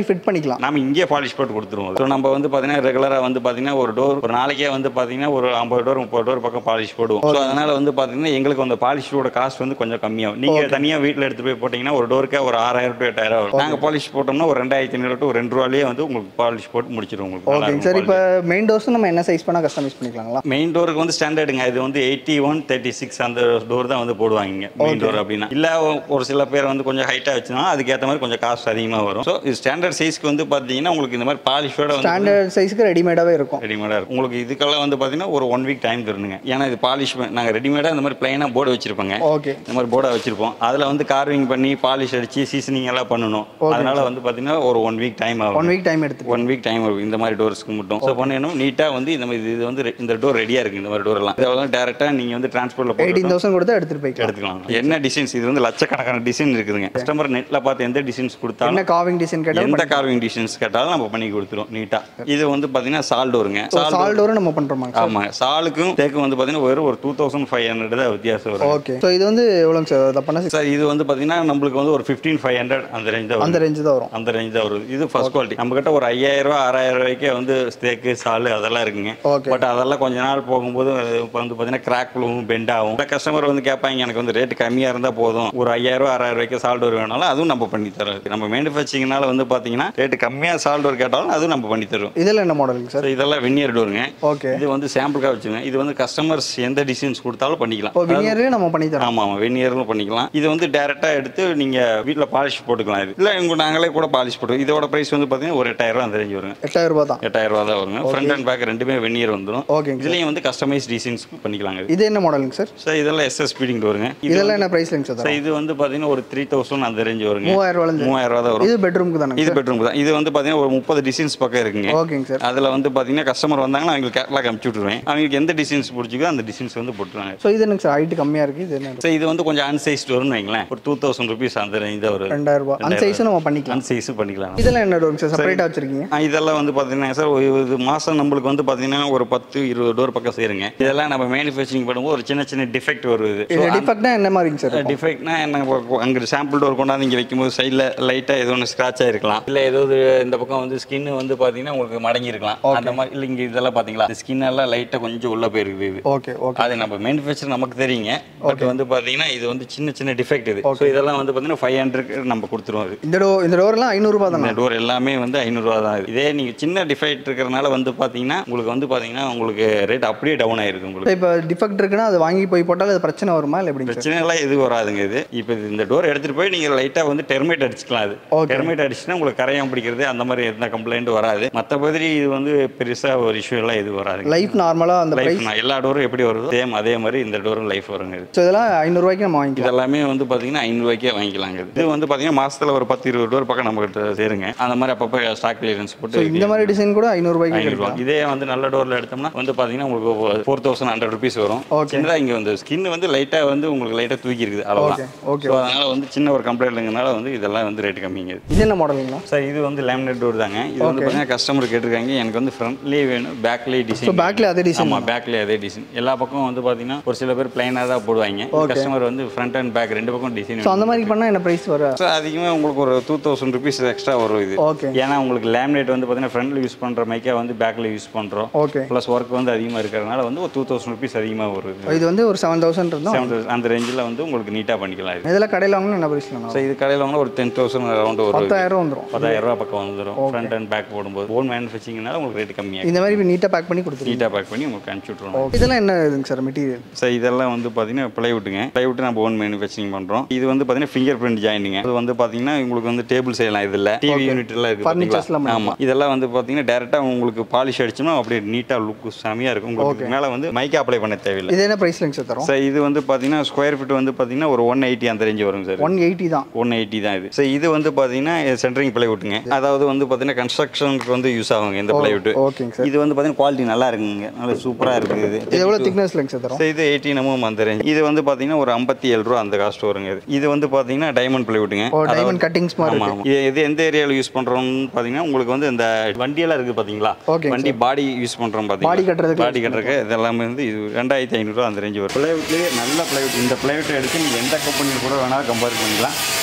மாதிரி ஃபிட் பண்ணிக்கலாம் நாம இங்கே பாலிஷ் போட்டு கொடுத்துருவோம் ஸோ நம்ம வந்து பார்த்தீங்கன்னா ரெகுலராக வந்து பார்த்தீங்கன்னா ஒரு டோர் ஒரு நாளைக்கே வந்து பார்த்தீங்கன்னா ஒரு ஐம்பது டோர் முப்பது டோர் பக்கம் பாலிஷ் போடுவோம் ஸோ அதனால வந்து பார்த்தீங்கன்னா எங்களுக்கு அந்த பாலிஷோட காஸ்ட் வந்து கொஞ்சம் கம்மியாகும் நீங்கள் தனியாக வீட்டில் எடுத்து போய் போட்டிங்கன்னா ஒரு டோருக்கே ஒரு ஆறாயிரம் டு எட்டாயிரம் வரும் நாங்கள் பாலிஷ் போட்டோம்னா ஒரு ரெண்டாயிரத்தி ஐநூறு டு ஒரு ரெண்டு ரூபாயிலே வந்து உங்களுக்கு பாலிஷ் போட்டு முடிச்சிருவோம் உங்களுக்கு நல்லா ஓகேங்க இருக்கும் சார் இப்போ மெயின் டோர்ஸும் நம்ம என்ன சைஸ் பண்ணால் கஸ்டமைஸ் பண்ணிக்கலாங்களா மெயின் டோருக்கு வந்து ஸ்டாண்டர்டுங்க இது வந்து எயிட்டி ஒன் தேர்ட்டி சிக்ஸ் அந்த டோர் தான் வந்து போடுவாங்க மெயின் டோர் அப்படின்னா இல்லை ஒரு சில பேர் வந்து கொஞ்சம் ஹைட்டாக வச்சுனா அதுக்கேற்ற மாதிரி கொஞ்சம் காஸ்ட் அதிகமாக வரும் ஸோ இது ஸ்டாண்டர்ட் சைஸ்க்கு வந்து பார்த்தீங்கன்னா உங்களுக்கு இந்த மாதிரி பாலிஷோட வந்து ஸ்டாண்டர்ட் சைஸ்க்கு ரெடிமேடாகவே இருக்கும் ரெடிமேடாக இருக்கும் உங்களுக்கு இதுக்கெல்லாம் வந்து பார்த்தீங்கன்னா ஒரு ஒன் வீக் டைம் தரணுங்க ஏன்னா இது பாலிஷ் நாங்கள் ரெடிமேடாக இந்த மாதிரி பிளைனாக போர்டு வச்சிருப்போங்க ஓகே இந்த மாதிரி போர்டாக வச்சிருப்போம் அதில் வந்து கார்விங் பண்ணி பாலிஷ் அடிச்சு சீசனிங் எல்லாம் பண்ணணும் அதனால வந்து பார்த்தீங்கன்னா ஒரு ஒன் வீக் டைம் ஆகும் ஒன் வீக் டைம் எடுத்து ஒன் வீக் டைம் ஆகும் இந்த மாதிரி டோர்ஸ்க்கு மட்டும் ஸோ பண்ணணும் நீட்டாக வந்து இந்த மாதிரி இது வந்து ரெ- இந்த டோர் ரெடியாக இருக்குது இந்த மாதிரி டோர் எல்லாம் இதெல்லாம் டேரெக்டாக நீங்கள் வந்து டிரான்ஸ்போர்ட்டில் போட்டு எயிட்டீன் தௌசண்ட் கொடுத்தா எடுத்துகிட்டு போய்க்கலாம் எடுத்துக்கலாம் என்ன டிசைன்ஸ் இது வந்து லட்சக்கணக்கான டிசைன் இருக்குதுங்க கஸ்டமர் நெட்டில் பார்த்து எந்த டிசைன்ஸ் கொடுத்தாலும் என்ன காவிங் டிசைன் கேட்டால் எந்த கார்விங் டிசைன்ஸ் கேட்டாலும் நம்ம பண்ணி கொடுத்துருவோம் நீட்டாக இது வந்து பார்த்தீங்கன்னா சால் டோருங்க சால் சால் டோரும் நம்ம பண்ணுறோமா ஆமாங்க சாலுக்கும் தேக்கும் வந்து பார்த்தீங்கன்னா வெறும் ஒரு டூ தௌசண்ட் ஃபைவ் ஹண்ட்ரட் தான் வித்தியாசம் வரும் ஓகே ஸோ இது வந்து எவ்வளோங்க சார் அதை பண்ண சார் இது வந்து பார்த்தீங்கன்னா நம்மளுக்கு வந்து ஒரு ஃபிஃப்டீன் ஃபைவ் ஹண்ட்ரட் அந்த ரேஞ்ச் தான் அந்த வரும் ரேஞ்சு தான் வரும் அந்த ரேஞ்ச் தான் வருது இது ஃபர்ஸ்ட் குவாலிட்டி நம்ம கிட்ட ஒரு ஐயாயிரம் ரூபா ஆறாயிரம் ரூபாய்க்கே வந்து ஸ்டேக்கு சாலு அதெல்லாம் இருக்குங்க ஓகே பட் அதெல்லாம் கொஞ்ச நாள் போகும்போது அது இப்போ வந்து பார்த்தீங்கன்னா கிராக் விழுவும் பெண்ட் ஆகும் கஸ்டமர் வந்து கேட்பாங்க எனக்கு வந்து ரேட் கம்மியாக இருந்தால் போதும் ஒரு ஐயாயிரம் ரூபா ஆறாயிரம் ரூபாய்க்கு சால்டோர் வேணாலும் அதுவும் நம்ம பண்ணி தரோம் நம்ம மேனுஃபேக்சரிங்னால வந்து பார்த்தீங்கன்னா ரேட் கம்மியாக சால்டோர் கேட்டாலும் அதுவும் நம்ம பண்ணி தருவோம் இதில் என்ன மாடலுங்க சார் So இதெல்லாம் வெந்நியர் டோருங்க ஓகே இது வந்து சாம்பிளுக்காக வச்சுங்க இது வந்து கஸ்டமர்ஸ் எந்த டிசைன்ஸ் கொடுத்தாலும் பண்ணிக்கலாம் இப்போ வினியரே நம்ம பண்ணி தரோம் ஆமாம் ஆமாம் வெந்நியரும் பண்ணிக்கலாம் இது வந்து டேரெக்டாக எடுத்து நீங்கள் வீட்டில் பாலிஷ் போட்டுக்கலாம் இது இல்லை உங்க நாங்களே கூட பாலிஷ் போட்டு இதோட ப்ரைஸ் வந்து பார்த்தீங்கன்னா ஒரு எட்டாயிரம் ரூபா அந்த ரேஞ்ச் வருங்க எட்டாயிரம் ரூபாய் தான் எட்டாயிரம் ரூபா தான் வருங்க ஃப்ரண்ட் அண்ட் பேக் ரெண்டுமே வெந்நியர் வந்துடும் ஓகேங்க இதுலேயும் வந்து கஸ்டமைஸ் டிசைன்ஸ் பண்ணிக்கலாங்க இது இது என்ன மாடலுங்க சார் சார் இதெல்லாம் எஸ்எஸ் ஸ்பீடிங் வருங்க இது இதெல்லாம் என்ன ப்ரைஸ்லங்க சார் சார் இது வந்து பார்த்தீங்கன்னா ஒரு த்ரீ தௌசண்ட் அந்த ரேஞ்ச் வருங்க மூவாயிரம் ரூபாயிலேருந்து மூவாயிரம் ரூபா தான் வரும் இது பெட்ரூமுக்கு தானே இது பெட்ரூம் தான் இது வந்து பார்த்தீங்கன்னா ஒரு முப்பது டிசைன்ஸ் பக்கம் இருக்குங்க ஓகேங்க சார் அதில் வந்து பார்த்தீங்கன்னா கஸ்டமர் வந்தாங்கன்னா அவங்களுக்கு கேட்லாக் அனுப்பிச்சு விட்ருவேன் அவங்களுக்கு எந்த டிசைன்ஸ் பிடிச்சிக்கோ அந்த டிசைன்ஸ் வந்து போட்டுருவாங்க ஸோ இது எனக்கு சார் ஹைட்டு கம்மியாக இருக்குது இது என்ன சார் இது வந்து கொஞ்சம் அன்சைஸ்ட் வரும்னு வைங்களேன் ஒரு டூ தௌசண்ட் ருபீஸ் அந்த ரேஞ்ச் தான் வரும் ரெண்டாயிரம் ரூபாய் அந்த சைஸும் நம்ம பண்ணிக்கலாம் அன்சைஸும் பண்ணிக்கலாம் இதெல்லாம் என்ன டோருங்க சார் செப்பரேட்டாக வச்சிருக்கீங்க ஆ, இதெல்லாம் வந்து பார்த்தீங்கன்னா சார் ஒரு இது மாதம் நம்மளுக்கு வந்து பார்த்தீங்கன்னா ஒரு பத்து இருபது டோர் பக்கம் சேருங்க இதெல்லாம் நம்ம மேனுஃபேக்சரிங் பண்ணும்போது ஒரு சின்ன சின்ன டிஃபெக்ட் வருது இது டிஃபெக்ட்னா என்ன மாதிரிங்க சார் இருக்கும்? டிஃபெக்ட்னா என்ன அங்கே சாம்பிள் டோர் கொண்டாந்து இங்கே வைக்கும்போது சைடில் லைட்டாக ஏதோ ஒன்று ஸ்க்ராட்ச் ஆயிருக்கலாம் இல்லை ஏதோ ஒரு இந்த பக்கம் வந்து ஸ்கின் வந்து பார்த்தீங்கன்னா உங்களுக்கு மடங்கி இருக்கலாம் அந்த மாதிரி இல்லை இங்கே இதெல்லாம் பார்த்தீங்களா ஸ்கின் எல்லாம் லைட்டாக கொஞ்சம் உள்ள போயிருக்குது இது ஓகே ஓகே அது நம்ம மேனுஃபேக்சர் நமக்கு தெரியுங்க பட் வந்து பார்த்தீங்கன்னா இது வந்து சின்ன சின்ன டிஃபெக்ட் இது ஸோ இதெல்லாம் வந்து பார்த்தீங்கன்னா ஃபைவ் ஹண்ட்ரட் நம்ம கொடுத்துருவோம் அது இந்த டோ இந்த டோர்லாம் ஐநூறுரூபா தானே இந்த டோர் எல்லாமே வந்து ஐநூறுரூவா தான் இது. இதே நீங்கள் சின்ன டிஃபெக்ட் இருக்கிறனால வந்து பார்த்தீங்கன்னா உங்களுக்கு வந்து பார்த்தீங்கன்னா உங்களுக்கு ரேட் அப்படியே டவுன் ஆயிருது உங்களுக்கு இப்போ டிஃபெக்ட் இருக்குன்னா அது வாங்கி போய் போட்டாலும் அது பிரச்சனை வருமா இல்லை எப்படிங்க சார் பிரச்சனை எல்லாம் எதுவும் வராதுங்க இது இப்போ இது இந்த டோர் எடுத்துட்டு போய் நீங்கள் லைட்டாக வந்து டெர்மைட் அடிச்சுக்கலாம் அது Okay. டெர்மைட் அடிச்சுன்னா உங்களுக்கு கரையான் பிடிக்கிறது அந்த மாதிரி எந்த கம்ப்ளைண்ட் வராது மற்றபடி இது வந்து பெருசாக ஒரு இஷ்யூ எல்லாம் எதுவும் வராதுங்க லைஃப் நார்மலாக அந்த லைஃப் ப்ரைஸ் எல்லா டோரும் எப்படி வருதோ சேம் அதே மாதிரி இந்த டோரும் லைஃப் வருங்க இது ஸோ இதெல்லாம் ஐநூறுரூவாய்க்கு நம்ம வாங்கிக்கலாம் இதெல்லாமே வந்து பார்த்தீங்கன்னா ஐநூறுவாய்க்கே வாங்கிக்கலாங்க இது. இது வந்து பார்த்தீங்கன்னா மாசத்துல ஒரு பத்து இருபது டோர் பக்கம் நம்ம கிட்ட சேருங்க அந்த மாதிரி அப்பப்போ ஸ்டாக் கிளியரன்ஸ் ஸோ போட்டு இந்த மாதிரி டிசைன் கூட ஐநூறுரூவாய்க்கு ஐநூறுரூவா இதே வந்து நல்ல டோரில் எடுத்தோம்னா வந்து பார்த்தீங்கன்னா உங்களுக்கு ஃபோர் தௌசண்ட் ஹண்ட்ரட் ருபீஸ் வரும் Okay. சின்னதாக இங்கே வந்து ஸ்கின் வந்து லைட்டாக வந்து உங்களுக்கு லைட்டாக தூக்கி இருக்குது ஓகே அவ்வளோதான் ஓகே ஸோ அதனால் வந்து சின்ன ஒரு கம்ப்ளைண்ட்ங்கிறனால வந்து இதெல்லாம் வந்து ரேட் கம்மிங்க இது என்ன மாடலுங்களா சார் இது வந்து லேமினேட் டோர் தாங்க இது வந்து பார்த்தீங்கன்னா கஸ்டமர் கேட்டிருக்காங்க எனக்கு வந்து ஃப்ரண்ட்லேயே வேணும் பேக்லேயே ஸோ டிசைன் பேக்கில் அதே டிசைன் ஆமாம் பேக்லேயே அதே டிசைன் எல்லா பக்கமும் வந்து பார்த்தீங்கன்னா ஒரு சில பேர் பிளைனாக தான் போடுவாங்க கஸ்டமர் வந்து ஃப்ரண்ட் அண்ட் பேக் ரெண்டு பக்கம் டிசைன் ஸோ அந்த மாதிரி பண்ணால் என்ன ப்ரைஸ் வரும் சார் அதிகமாக உங்களுக்கு ஒரு டூ தௌசண்ட் ருபீஸ் எக்ஸ்ட்ரா வரும் இது ஓகே ஏன்னா உங்களுக்கு லேமினேட் வந்து பார்த்தீங்கன்னா ஃப்ரண்ட்ல யூஸ் பண்ணுற மைக்கா வந்து பேக்கில் யூஸ் பண்ணுறோம் ஓகே ப்ளஸ் ஒர்க் வந்து அதிகமாக இருக்கிறதுனால வந்து ஒரு டூ தௌசண்ட் ருபீஸ் அதிகமாக வருது இது வந்து ஒரு செவன் தௌசண்ட் இருந்தோம் செவன் அந்த ரேஞ்சில் வந்து உங்களுக்கு நீட்டாக பண்ணிக்கலாம் இது இதெல்லாம் கடையில் வாங்கினா என்ன ப்ரைஸ் ஸோ இது கடையில் வாங்கினா ஒரு டென் தௌசண்ட் அரௌண்ட் வரும் பத்தாயிரம் வந்துடும் பத்தாயிரம் ரூபா பக்கம் வந்துடும் ஃப்ரண்ட் அண்ட் பேக் போடும்போது ஓன் மேனுஃபேக்சரிங்னால உங்களுக்கு ரேட் கம்மியாக இந்த மாதிரி நீட்டாக பேக் பண்ணி கொடுத்துருங்க நீட்டாக பேக் பண்ணி உங்களுக்கு அனுப்பிச்சி விட்ருவோம் இதெல்லாம் என்ன இதுங்க சார் மெட்டீரியல் சார் இதெல்லாம் வந்து பார்த்தீங்கன்னா பிளைவுட்டுங்க பிளைவுட் நம்ம ஓன் மேனுஃபேக்சரிங் பண்ணுறோம் இது வந்து பார்த்தீங்கன்னா ஃபிங்கர் பிரிண்ட் ஜாயினிங்க அது வந்து பார்த்தீங்கன்னா உங்களுக்கு வந்து டேபிள் செய்யலாம் இதில் டிவி யூனிட் எல்லாம் இருக்குது Furnitures எல்லாம் பார்த்தீங்களா ஆமாம் இதெல்லாம் வந்து பார்த்தீங்கன்னா டேரெக்டாக உங்களுக்கு பாலிஷ் அடிச்சோம்னா அப்படியே நீட்டாக லுக் செமையாக இருக்கும் உங்களுக்கு மேலே வந்து மைக்கா அப்ளை பண்ண தேவையில்லை இது என்ன ப்ரைஸ்லங்க சார் தரும் சார் இது வந்து பார்த்தீங்கன்னா ஸ்கொயர் ஃபீட் வந்து பார்த்தீங்கன்னா ஒரு ஒன் எயிட்டி அந்த ரேஞ்சு வரும் சார் ஒன் எயிட்டி தான் ஒன் எயிட்டி தான் இது சார் இது வந்து பார்த்தீங்கன்னா சென்டரிங் பிளைவுட்டுங்க அதாவது வந்து பார்த்தீங்கன்னா கன்ஸ்ட்ரக்ஷனுக்கு வந்து யூஸ் ஆகுங்க இந்த பிளைவுட் ஓகேங்க சார் இது வந்து பார்த்தீங்கன்னா குவாலிட்டி நல்லா இருக்குங்க நல்லா சூப்பராக இருக்குது இது இது எவ்வளோ திக்னஸ்லங்க சார் தரும் சார் இது எயிட்டீன் எம்எம் அந்த ரேஞ்ச் இது வந்து பார்த்தீங்கன்னா ஒரு ஐம்பத்தி ஏழு ரூபா அந்த காஸ்ட் வருங்க இது இது வந்து பார்த்தீங்கன்னா டைமண்ட் பிளைவுட்டுங்க ஓ டைமண்ட் கட்டிங்ஸ் மாதிரி ஆமாம் ஆமாம் இது இது எந்த ஏரியாவில் யூஸ் பண்ணுறோம்னு பார்த்தீங்கன்னா உங்களுக்கு வந்து இந்த வண்டியெல்லாம் இருக்குது பார்த்தீங்களா Okay, வண்டி பாடி யூஸ் பண்ணுறோம் பாடி பார்த்தீங்களா கட்டுறதுக்கு பாடி கட்டுறதுக்கு இதெல்லாமே வந்து இது ரெண்டாயிரத்தி ஐநூறுரூவா அந்த ரேஞ்சு வரும் பிளைவுட்லேயே நல்ல பிளைவுட் இந்த பிளைவுட் எடுத்து நீங்கள் எந்த கம்பெனியில் கூட வேணாலும் கம்பேர் பண்ணிக்கலாம்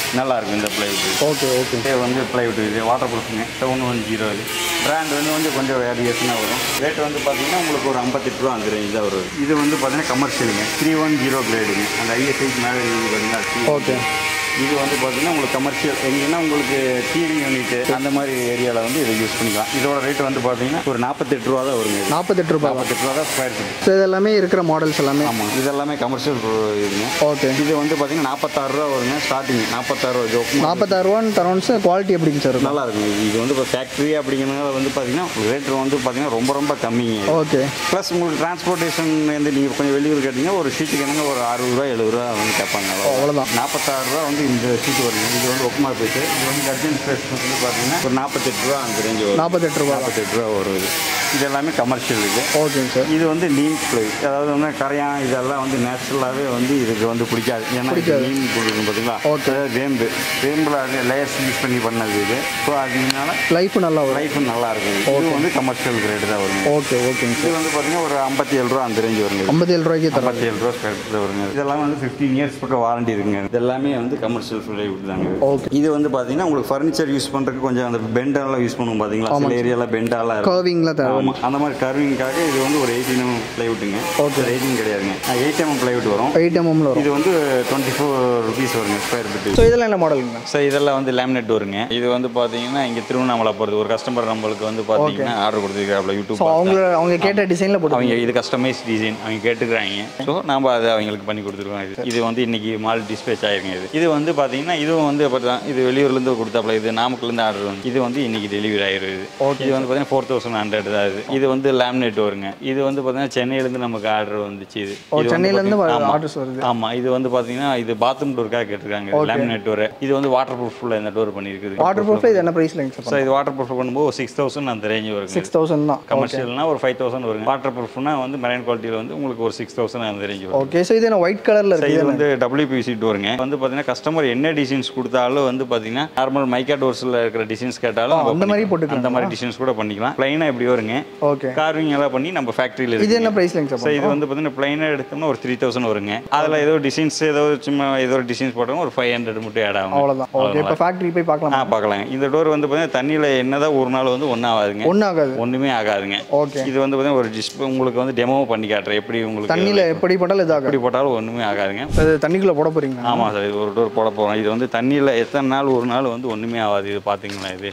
நல்லா இருக்கும் இந்த பிளைவுட் ஓகே ஓகே இது வந்து பிளைவுட் இது வாட்டர் ப்ரூஃபுங்க செவன் ஒன் ஜீரோ இது பிராண்ட் வந்து வந்து கொஞ்சம் வேரியேஷனாக வரும் ரேட் வந்து பார்த்தீங்கன்னா உங்களுக்கு ஒரு ஐம்பத்தெட்டு ரூபா அந்த ரேஞ்ச் தான் வரும் இது வந்து பார்த்தீங்கன்னா கமர்ஷியலுங்க த்ரீ ஒன் ஜீரோ கிரேடுங்க அந்த ஐஎஸ்ஐக்கு மேலே பார்த்தீங்கன்னா ஓகே இது வந்து பார்த்தீங்கன்னா உங்களுக்கு கமர்ஷியல் எங்கன்னா உங்களுக்கு டிவி யூனிட் அந்த மாதிரி ஏரியாவில் வந்து இதை யூஸ் பண்ணிக்கலாம் இதோட ரேட் வந்து பார்த்தீங்கன்னா ஒரு நாற்பத்தெட்டு ரூபா தான் வருங்க இது. நாற்பத்தெட்டு ரூபாய் நாற்பத்தெட்டு ரூபா தான் ஸ்கொயர் ஃபீட் ஸோ இது எல்லாமே இருக்கிற மாடல்ஸ் எல்லாமே ஆமாம் இது எல்லாமே கமர்ஷியல் இதுங்க ஓகே இது வந்து பார்த்தீங்கன்னா நாற்பத்தாறு ரூபா வருங்க ஸ்டார்டிங் நாற்பத்தாறு ரூபா ஜோக் நாற்பத்தாறு ரூபான்னு தரோன்ஸ் குவாலிட்டி எப்படிங்க சார் இருக்கும் நல்லா இருக்கும் இது. இது வந்து இப்போ ஃபேக்ட்ரி அப்படிங்கிறனால வந்து பார்த்தீங்கன்னா ரேட் வந்து பார்த்தீங்கன்னா ரொம்ப ரொம்ப கம்மிங்க ஓகே ப்ளஸ் உங்களுக்கு டிரான்ஸ்போர்ட்டேஷன் வந்து நீங்கள் கொஞ்சம் வெளியூர் கேட்டிங்கன்னா ஒரு ஷீட்டுக்கு என்னங்க ஒரு அறுபது ரூபா எழுபது ரூபா வந்து கேட்பாங்க அவ்வளோ அவ்வளோதான் நாற்பத்தாறு ரூபா வந்து இந்த ஷீட் வருங்க இது வந்து ஒப்புமா போயிட்டு இது வந்து கர்ஜன் ஸ்பேஸ் வந்து பார்த்தீங்கன்னா ஒரு நாற்பத்தெட்டு ரூபா அந்த ரேஞ்சு வரும் நாற்பத்தெட்டு ரூபா நாற்பத்தெட்டு ரூபா வரும் இது இது எல்லாமே கமர்ஷியல் இது ஓகேங்க சார் இது வந்து நீம் ப்ளை அதாவது வந்து கரையான் இதெல்லாம் வந்து நேச்சுரலாகவே வந்து இதுக்கு வந்து பிடிக்காது ஏன்னா இது பிடிக்காது. நீம் கொடுக்கும் பார்த்தீங்களா Okay. அதாவது வேம்பு வேம்பில் லேயர்ஸ் யூஸ் பண்ணி பண்ணது இது ஸோ அதனால லைஃப் நல்லா வரும் லைஃப் நல்லா இருக்கும் இது வந்து கமர்ஷியல் கிரேடு தான் வருங்க ஓகே ஓகேங்க சார் இது வந்து பார்த்தீங்கன்னா ஒரு ஐம்பத்தி ஏழு ரூபா அந்த ரேஞ்சு வருங்க இது. ஐம்பத்தி ஏழு ரூபாய்க்கு தரோம் ஐம்பத்தி ஏழு ரூபா ஸ்கொயர் ஃபீட் வருங்க இதெல்லாம் வந்து ஃபிஃப்டீன் இயர்ஸ் பக்கம் வாரண்டி இருக்குங்க இது எல்லாமே வந்து கமர்ஷியல் ஃபிளைவுட் தாங்க இது. ஓகே இது வந்து பார்த்தீங்கன்னா உங்களுக்கு ஃபர்னிச்சர் யூஸ் பண்ணுறதுக்கு கொஞ்சம் அந்த பெண்டெல்லாம் யூஸ் பண்ணுவோம் பார்த்தீங்களா சில ஏரியாவில் பெண்டாலாம் இருக்கும் கர்விங்கில் தரோம் ஆமாம் அந்த மாதிரி கர்விங்காக இது வந்து ஒரு எயிட்டீன் எம் பிளைவுட்டுங்க Okay. எயிட்டீன் கிடையாதுங்க எயிட் எம் பிளைவுட் வரும் எயிட் எம்எம்ல வரும் இது வந்து டுவெண்ட்டி ஃபோர் ருபீஸ் வருங்க ஸ்கொயர் ஃபீட் ஸோ இதெல்லாம் என்ன மாடலுங்க சார் இதெல்லாம் வந்து லேமினேட் வருங்க இது வந்து பார்த்தீங்கன்னா இங்கே திருவண்ணாமலை போகிறது ஒரு கஸ்டமர் நம்மளுக்கு வந்து பார்த்தீங்கன்னா ஆர்டர் கொடுத்துருக்காப்ல யூடியூப் ஸோ அவங்க அவங்க கேட்ட டிசைனில் போட்டு அவங்க இது கஸ்டமைஸ் டிசைன் அவங்க கேட்டுக்கிறாங்க ஸோ நம்ம அதை அவங்களுக்கு பண்ணி கொடுத்துருக்கோம் இது இது வந்து இன்னைக்கு மால் டிஸ்பேச் ஆயிருங்க இது இது வந்து பார்த்தீங்கன்னா இதுவும் வந்து பார்த்தா இது வெளியூர்லேருந்து கொடுத்தாப்புல இது நாமக்கல்லேருந்து ஆர்டர் வந்து இது வந்து இன்னைக்கு டெலிவரி ஆயிருது இது வந்து பார்த்தீங்கன்னா ஃபோர் தௌசண்ட் ஹண்ட்ரட் தான் இது இது வந்து லேமினேட் வருங்க இது வந்து பார்த்தீங்கன்னா சென்னையிலேருந்து நமக்கு ஆர்டர் வந்துச்சு இது ஓ இது வந்து சென்னையிலேருந்து பார்த்தீங்கன்னா- ஆமா. ஆர்டர்ஸ் வருது ஆமா இது வந்து பாத்தீங்கன்னா இது பாத்ரூம் டோருக்காக கேட்டிருக்காங்க லேமினேட் டோர் இது வந்து வாட்டர் ப்ரூஃப்ல இந்த டோர் பண்ணியிருக்குது வாட்டர் ப்ரூஃபில் இது என்ன ப்ரைஸ்லங்க சார் சார் இது வாட்டர் ப்ரூஃப் பண்ணும்போது சிக்ஸ் தௌசண்ட் அந்த ரேஞ்ச் வருங்க சிக்ஸ் தௌசண்ட் தான் கமர்ஷியல்னா ஒரு ஃபைவ் தௌசண்ட் வருங்க வாட்டர் ப்ரூஃப்னா வந்து மெரைன் குவாலிட்டியில் வந்து உங்களுக்கு ஒரு சிக்ஸ் தௌசண்ட் அந்த ரேஞ்ச் வரும் ஓகே ஸோ இது என்ன ஒயிட் கலரில் சார், இருக்குது இது வந்து டபிள்யூபிசி டோருங்க வந்து பார்த்தீங்கன்னா கஸ்டமர் என்ன டிசைன்ஸ் கொடுத்தாலும் வந்து பார்த்தீங்கன்னா நார்மல் மைக்கா டோர்ஸில் இருக்கிற டிசைன்ஸ் கேட்டாலும் நம்ம அந்த மாதிரி பண்ணிக்கலாம். அந்த மாதிரி டிசைன்ஸ் கூட பண்ணிக்கலாம் ப்ளைனாக இப்படி வருங்க ஓகே கார்விங் எல்லாம் பண்ணி நம்ம ஃபேக்ட்ரியில் இது என்ன ப்ரைஸ்லங்க சார் சார் இது வந்து பார்த்தீங்கன்னா ப்ளைனாக எடுத்தோம்னா ஒரு த்ரீ தௌசண்ட் வருங்க அதில் ஏதோ டிசைன்ஸ் ஏதோ சும்மா ஏதோ ஒரு டிசைன்ஸ் போட்டோம் ஒரு ஃபைவ் ஹண்ட்ரட் மட்டும் ஆட் ஆகும் அவ்வளோதான் ஓகே இப்போ ஃபேக்ட்ரி போய் பார்க்கலாம் ஆ பார்க்கலாங்க இந்த டோர் வந்து பார்த்தீங்கன்னா தண்ணியில் என்னதான் ஒரு நாள் வந்து ஒன்றும் ஆகாதுங்க ஒன்றும் ஆகாது ஒன்றுமே ஆகாதுங்க ஓகே இது வந்து பார்த்தீங்கன்னா ஒரு டிஸ்பிளே உங்களுக்கு வந்து டெமோ பண்ணி காட்டுறேன் எப்படி உங்களுக்கு தண்ணியில் எப்படி போட்டாலும் இதாகாது எப்படி போட்டாலும் ஒன்றுமே ஆகாதுங்க அது தண்ணிக்குள்ளே போட போகிறீங்க ஆமாம் சார் இது ஒரு டோர் போட போகிறோம் இது வந்து தண்ணியில் எத்தனை நாள் ஒரு நாள் வந்து ஒன்றுமே ஆகாது இது பார்த்தீங்களா இது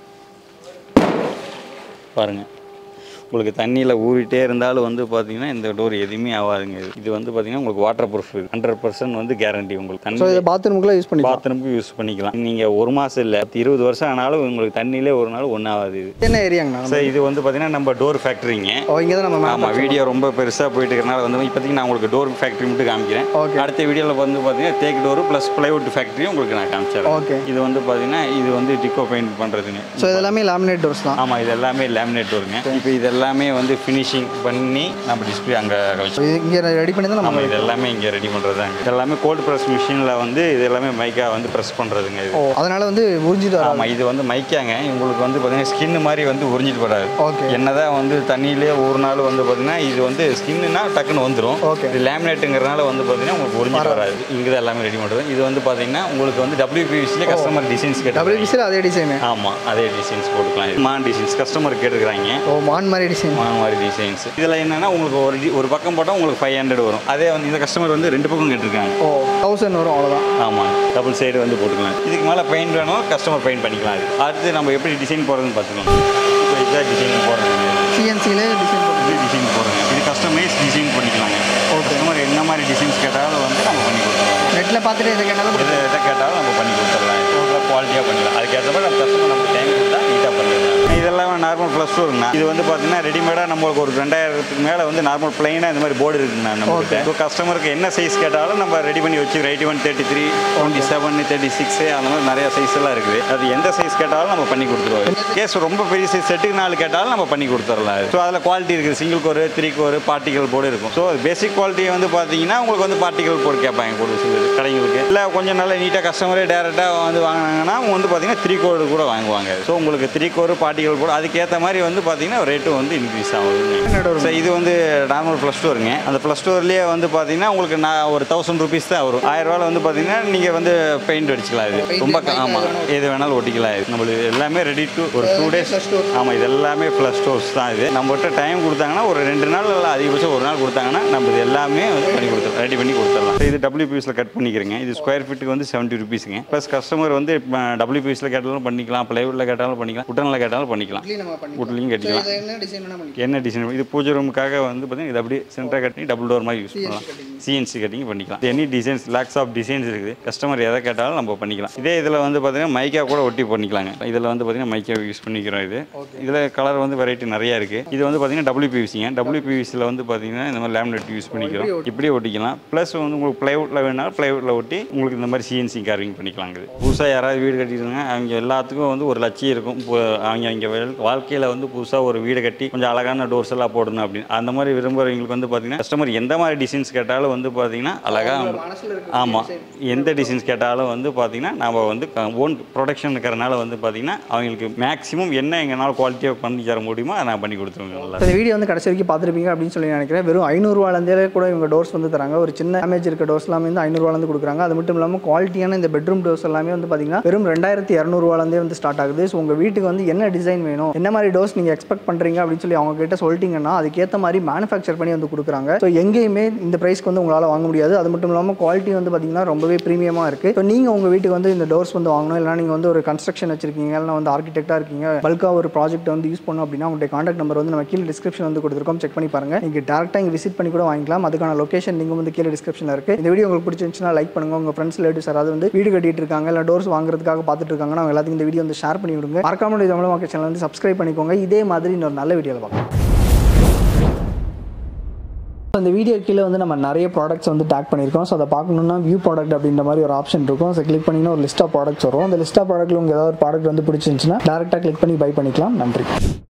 பாருங்கள் உங்களுக்கு தண்ணியில் ஊறிட்டே இருந்தாலும் வந்து பார்த்தீங்கன்னா இந்த டோர் எதுவுமே ஆகாதுங்க இது இது வந்து பார்த்தீங்கன்னா உங்களுக்கு வாட்டர் ப்ரூஃப் ஹண்ட்ரட் பர்சன்ட் வந்து கேரண்டி உங்களுக்கு ஸோ தண்ணி இதை பாத்ரூமுக்குள்ளே யூஸ் பண்ணி பாத்ரூமுக்கு யூஸ் பண்ணிக்கலாம் நீங்கள் ஒரு மாதம் இல்லை இருபது வருஷம் ஆனாலும் உங்களுக்கு தண்ணியிலே ஒரு நாள் ஒன்றும் ஆகாது இது என்ன ஏரியாங்கண்ணா சார் இது வந்து பார்த்தீங்கன்னா நம்ம டோர் ஃபேக்ட்ரிங்க ஓ இங்கே தான் நம்ம ஆமாம் வீடியோ ரொம்ப பெருசாக போயிட்டு இருக்கனால வந்து இப்போதைக்கு நான் உங்களுக்கு டோர் ஃபேக்ட்ரி மட்டும் காமிக்கிறேன் Okay. அடுத்த வீடியோவில் வந்து பார்த்தீங்கன்னா தேக் டோர் ப்ளஸ் பிளைவுட் ஃபேக்ட்ரியும் உங்களுக்கு நான் காமிச்சிடுறேன் ஓகே இது வந்து பார்த்தீங்கன்னா இது வந்து டிக்கோ பெயிண்ட் பண்ணுறதுங்க ஸோ இது எல்லாமே லேமினேட் டோர்ஸ் தான் ஆமாம் இது எல்லாமே லேமினேட் வருங்க இப்போ இது எல்லாமே வந்து ஃபினிஷிங் பண்ணி நம்ம டிஸ்பிளே அங்கே வச்சு இது இங்கே ரெடி பண்ணி தான் நம்ம ஆமாம் இது எல்லாமே இங்கே ரெடி பண்ணுறதாங்க இது எல்லாமே கோல்டு ப்ரெஸ் மிஷினில் வந்து இது எல்லாமே மைக்கா வந்து ப்ரெஸ் பண்ணுறதுங்க இது ஓ அதனால வந்து உறிஞ்சிட்டு வராது ஆமாம் இது வந்து மைக்காங்க உங்களுக்கு வந்து பார்த்தீங்கன்னா ஸ்கின் மாதிரி வந்து உறிஞ்சிட்டு வராது ஓகே என்னதான் வந்து தண்ணியிலே ஒரு நாள் வந்து பார்த்தீங்கன்னா இது வந்து ஸ்கின்னுனா டக்குன்னு வந்துடும் Okay. இது லேமினேட்டுங்கிறனால வந்து பார்த்தீங்கன்னா உங்களுக்கு உறிஞ்சிட்டு வராது இங்கே தான் எல்லாமே ரெடி பண்ணுறது இது வந்து பார்த்தீங்கன்னா உங்களுக்கு வந்து டபிள்யூபிசிலே கஸ்டமர் டிசைன்ஸ் கேட்டாங்க டபிள்யூபிசியில் அதே டிசைனு ஆமாம் அதே டிசைன்ஸ் போட்டுக்கலாம் இது மான் டிசைன்ஸ் கஸ்டமர் கேட்டுக்கிறாங்க ஓ மான் மாதிரி டிசைன் மான் மாதிரி டிசைன்ஸ் இதில் என்னன்னா உங்களுக்கு ஒரு டி- ஒரு பக்கம் போட்டால் உங்களுக்கு ஃபைவ் ஹண்ட்ரட் வரும் அதே வந்து இந்த கஸ்டமர் வந்து ரெண்டு பக்கம் கேட்டிருக்காங்க ஓ தௌசண்ட் வரும் அவ்வளோதான் ஆமாம் டபுள் சைடு வந்து போட்டுக்கலாம் இதுக்கு மேலே பெயிண்ட் வேணும் கஸ்டமர் பெயிண்ட் பண்ணிக்கலாம் அது அடுத்து நம்ம எப்படி டிசைன் போடுறதுன்னு பார்த்துக்கலாம் இப்போ இதுதான் டிசைன் போடுறது சிஎன்சிலே டிசைன் போட்டு இது டிசைன் போடுறோங்க இது கஸ்டமைஸ் டிசைன் பண்ணிக்கலாங்க கஸ்டமர் என்ன மாதிரி டிசைன்ஸ் கேட்டாலும் வந்து நம்ம பண்ணி கொடுத்துருவோம் நெட்டில் பார்த்துட்டு இதை கேட்டாலும் எது எதை கேட்டாலும் நம்ம பண்ணி கொடுத்துடலாம் குவாலிட்டியாக பண்ணிடலாம் அதுக்கேற்ற மாதிரி நம்ம கஸ்டமர் நம்ம டைம் கொடுத்தா நீட்டாக பண்ணிடலாம் இதெல்லாம் நார்மல் ப்ளஸ் டூருங்கண்ணா இது வந்து பார்த்தீங்கன்னா ரெடிமேடாக நம்மளுக்கு ஒரு ரெண்டாயிரத்துக்கு மேலே வந்து நார்மல் பிளைனாக இந்த மாதிரி போர்டு இருக்குங்கண்ணா நம்மகிட்ட ஸோ கஸ்டமருக்கு என்ன சைஸ் கேட்டாலும் நம்ம ரெடி பண்ணி வச்சு eighty one thirty three twenty seven thirty six அந்த மாதிரி நிறைய சைஸ் எல்லாம் இருக்குது அது எந்த சைஸ் கேட்டாலும் நம்ம பண்ணி கொடுத்துருவோம் கேஸ் ரொம்ப பெரிய சைஸ் செட்டுக்கு நாலு கேட்டாலும் நம்ம பண்ணி கொடுத்துடலாம் ஸோ அதில் குவாலிட்டி இருக்குது single core three core particle board இருக்கும் ஸோ பேசிக் குவாலிட்டி வந்து பார்த்தீங்கன்னா உங்களுக்கு வந்து பார்ட்டிகல் போர்டு கேட்பாங்க போர்டு சில கடைங்களுக்கு இல்லை கொஞ்சம் நல்ல நீட்டாக கஸ்டமரே டேரெக்டாக வந்து வாங்கினாங்கன்னா அவங்க வந்து பார்த்தீங்கன்னா த்ரீ கோர் கூட வாங்குவாங்க ஸோ உங்களுக்கு த்ரீ கோர் பார்ட்டி ஆர்டிகல் போட அதுக்கேற்ற மாதிரி வந்து பார்த்தீங்கன்னா ரேட்டும் வந்து இன்க்ரீஸ் ஆகுது ஸோ இது வந்து நார்மல் ப்ளஸ் ஸ்டோருங்க அந்த ப்ளஸ் ஸ்டோர்லேயே வந்து பார்த்தீங்கன்னா உங்களுக்கு நான் ஒரு தௌசண்ட் ருபீஸ் தான் வரும் ஆயிரம் ரூபாயில் வந்து பார்த்தீங்கன்னா நீங்கள் வந்து பெயிண்ட் அடிச்சுக்கலாம் இது ரொம்ப ஆமாம் எது வேணாலும் ஒட்டிக்கலாம் இது நம்மளுக்கு எல்லாமே ரெடி டு ஒரு டூ டேஸ் ஆமாம் இது எல்லாமே ப்ளஸ் ஸ்டோர்ஸ் தான் இது நம்மகிட்ட டைம் கொடுத்தாங்கன்னா ஒரு ரெண்டு நாள் இல்லை அதிகபட்சம் ஒரு நாள் கொடுத்தாங்கன்னா நம்ம இது எல்லாமே வந்து பண்ணி கொடுத்துருவோம் ரெடி பண்ணி கொடுத்துடலாம் இது டபிள்யூபிஎஸ்ல கட் பண்ணிக்கிறேங்க இது ஸ்கொயர் ஃபீட்டுக்கு வந்து செவன்ட்டி ருபீஸுங்க ப்ளஸ் கஸ்டமர் வந்து டபிள்யூபிஎஸ்ல கேட்டாலும் பண்ணிக்கலாம் பிளைவுட்ல கேட்டாலும் பண்ணிக்கலாம் உட்டனில் கேட்டாலும் பண்ணிக்கலாம் உட்லையும் கட்டிக்கலாம் என்ன டிசைன் வேணா பண்ணி என்ன டிசைன் இது பூஜை ரூமுக்காக வந்து பார்த்தீங்கன்னா இது அப்படியே சென்டராக கட்டி டபுள் டோர் மாதிரி யூஸ் பண்ணலாம் சிஎன்சி கட்டிங் பண்ணிக்கலாம் any designs lakhs of designs இருக்குது கஸ்டமர் எதை கேட்டாலும் நம்ம பண்ணிக்கலாம் இதே இதில் வந்து பார்த்தீங்கன்னா மைக்கா கூட ஒட்டி பண்ணிக்கலாங்க இதில் வந்து பார்த்தீங்கன்னா மைக்கா யூஸ் பண்ணிக்கிறோம் இது இதில் கலர் வந்து வெரைட்டி நிறையா இருக்குது இது வந்து பார்த்தீங்கன்னா டபிள்யூபிவிசிங்க டபிள்யூபிவிசியில் வந்து பார்த்தீங்கன்னா இந்த மாதிரி லேமினேட் யூஸ் பண்ணிக்கிறோம் இப்படியே ஒட்டிக்கலாம் ப்ளஸ் வந்து உங்களுக்கு ப்ளைவுட்டில் வேணாலும் ப்ளைவுட்டில் ஒட்டி உங்களுக்கு இந்த மாதிரி சிஎன்சி கார்விங் பண்ணிக்கலாங்க இது புதுசாக யாராவது வீடு கட்டிடுறாங்க அவங்க எல்லாத்துக்கும் வந்து ஒரு லட்சியம் இருக்கும் இப்போ அவங்க அவங்க வாழ்க்கையில் வந்து புதுசாக ஒரு வீடு கட்டி கொஞ்சம் அழகான டோர்ஸ் எல்லாம் போடணும் அப்படின்னு அந்த மாதிரி விரும்புகிறவங்களுக்கு வந்து பார்த்தீங்கன்னா கஸ்டமர் எந்த மாதிரி டிசைன்ஸ் கேட்டாலும் வந்து பார்த்தீங்கன்னா அழகாக மனசுல இருக்க ஆமாம் எந்த டிசைன்ஸ் கேட்டாலும் வந்து பார்த்தீங்கன்னா நம்ம வந்து ஓன் ப்ரொடக்ஷன் இருக்கிறனால வந்து பார்த்தீங்கன்னா அவங்களுக்கு மேக்ஸிமம் என்ன எங்களால் குவாலிட்டியாக பண்ணி தர முடியுமோ அதை நான் பண்ணி கொடுத்துருவேன் நல்லா இந்த வீடியோ வந்து கடைசி வரைக்கும் பார்த்துருப்பீங்க அப்படின்னு சொல்லி நினைக்கிறேன் வெறும் ஐநூறுரூவாலேருந்தே கூட இவங்க டோர்ஸ் வந்து தராங்க ஒரு சின்ன டேமேஜ் இருக்க டோர்ஸ் எல்லாமே வந்து ஐநூறுவாலேருந்து கொடுக்குறாங்க அது மட்டும் இல்லாமல் குவாலிட்டியான இந்த பெட்ரூம் டோர்ஸ் எல்லாமே வந்து பார்த்தீங்கன்னா வெறும் ரெண்டாயிரத்தி இரநூறுவாலேருந்தே வந்து ஸ்டார்ட் ஆகுது ஸோ உங்கள் வீட்டுக்கு வந்து என்ன டிசைன் வேணும் என்ன மாதிரி டோர்ஸ் நீங்கள் எக்ஸ்பெக்ட் பண்ணுறீங்க அப்படின்னு சொல்லி அவங்க கிட்ட சொல்லிட்டீங்கன்னா அதுக்கேற்ற மாதிரி மேனுஃபேக்சர் பண்ணி வந்து கொடுக்குறாங்க ஸோ எங்கேயுமே இந்த ப்ரைஸ்க்கு வந்து உங்களால் வாங்க முடியாது அது மட்டும் இல்லாமல் குவாலிட்டி வந்து பார்த்தீங்கன்னா ரொம்பவே ப்ரீமியமாக இருக்குது ஸோ நீங்கள் உங்கள் வீட்டுக்கு வந்து இந்த டோர்ஸ் வந்து வாங்கணும் இல்லைனா நீங்கள் வந்து ஒரு கன்ஸ்ட்ரக்ஷன் வச்சிருக்கீங்க இல்லைனா வந்து ஆர்கிடெக்டாக இருக்கீங்க பல்காக ஒரு ப்ராஜெக்ட் வந்து யூஸ் பண்ணணும் அப்படின்னா உங்களுடைய காண்டாக்ட் நம்பர் வந்து நம்ம கீழே டிஸ்கிரிப்ஷன் வந்து கொடுத்துருக்கோம் செக் பண்ணி பாருங்க நீங்கள் டேரெக்டாக இங்கே விசிட் பண்ணி கூட வாங்கிக்கலாம் அதுக்கான லொகேஷன் நீங்கள் வந்து கீழே டிஸ்கிரிப்ஷனில் இருக்குது இந்த வீடியோ உங்களுக்கு பிடிச்சிருந்துச்சுன்னா லைக் பண்ணுங்க உங்கள் ஃப்ரெண்ட்ஸ் ரிலேட்டிவ்ஸ் யாராவது வந்து வீடு கட்டிட்டு இருக்காங்க இல்லை டோர்ஸ் வாங்குறதுக்காக பார்த்துட்டு இருக்காங்கன்னா அவங்க எல்லாத்துக்கும் இந்த வீடியோ வந்து ஷேர் பண்ணி விடுங்க மறக்காம இந்த தமிழ் மார்க்கெட் சேனல் வந்து சப்ஸ்கிரைப் பண்ணிக்கோங்க இதே மாதிரி இன்னொரு நல்ல வீடியோவில் பார்க்கலாம் இந்த வீடியோ கீழே வந்து நம்ம நிறைய ப்ராடக்ட்ஸ் வந்து டேக் பண்ணியிருக்கோம் ஸோ அதை பார்க்கணுன்னா வியூ ப்ராடக்ட் அப்படின்ற மாதிரி ஒரு ஆப்ஷன் இருக்கும் ஸோ கிளிக் பண்ணிங்கன்னா ஒரு லிஸ்ட் ஆஃப் ப்ராடக்ட்ஸ் வரும் அந்த லிஸ்ட் ஆஃப் ப்ராடக்ட்டில் உங்களுக்கு ஏதாவது ஒரு ப்ராடக்ட் வந்து பிடிச்சிருந்துச்சுன்னா டேரெக்டாக கிளிக் பண்ணி பை பண்ணிக்கலாம் நன்றி